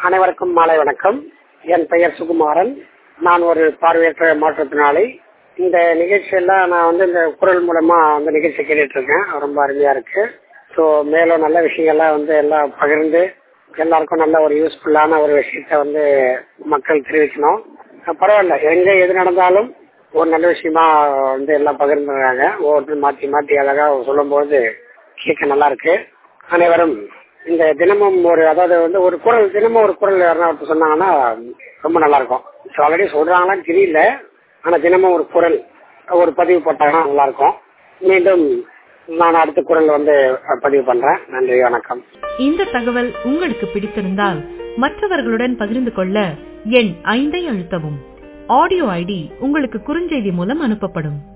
அனைவருக்கும் மாலை வணக்கம் என் பெயர் சுகுமாரன் நான் ஒரு பார்வையற்ற மாற்றுத்திறனாளி இந்த நிகழ்ச்சியெல்லாம் நான் வந்து இந்த குரல் மூலமா அந்த நிகழ்ச்சி கேட்டுட்டு இருக்கேன் ரொம்ப அருமையா இருக்கு ஸோ மேலும் நல்ல விஷயங்கள்லாம் வந்து எல்லாம் பகிர்ந்து எல்லாருக்கும் நல்ல ஒரு யூஸ்ஃபுல்லான ஒரு விஷயத்த வந்து மக்கள் தெரிவிக்கணும் அஹ் பரவாயில்ல எங்க எது நடந்தாலும் ஒரு நல்ல விஷயமா வந்து எல்லாம் பகிர்ந்துறாங்க ஒவ்வொருத்தரும் மாத்தி மாத்தி அழகா சொல்லும்போது கேட்க நல்லா இருக்கு அனைவரும் இந்த தினமும் ஒரு அதாவது வந்து ஒரு குரல் தினமும் ஒரு குரல் யாருன்னா ஒருத்தர் சொன்னாங்கன்னா ரொம்ப நல்லா இருக்கும் ஆல்ரெடி சொல்றாங்களான்னு தெரியல ஆனா தினமும் ஒரு குரல் ஒரு பதிவு போட்டாங்கன்னா நல்லா இருக்கும் மீண்டும் நான் அடுத்த குரல் வந்து பதிவு பண்றேன் நன்றி வணக்கம் இந்த தகவல் உங்களுக்கு பிடித்திருந்தால் மற்றவர்களுடன் பகிர்ந்து கொள்ள எண் ஐந்தை அழுத்தவும் ஆடியோ ஐடி உங்களுக்கு குறுஞ்செய்தி மூலம் அனுப்பப்படும்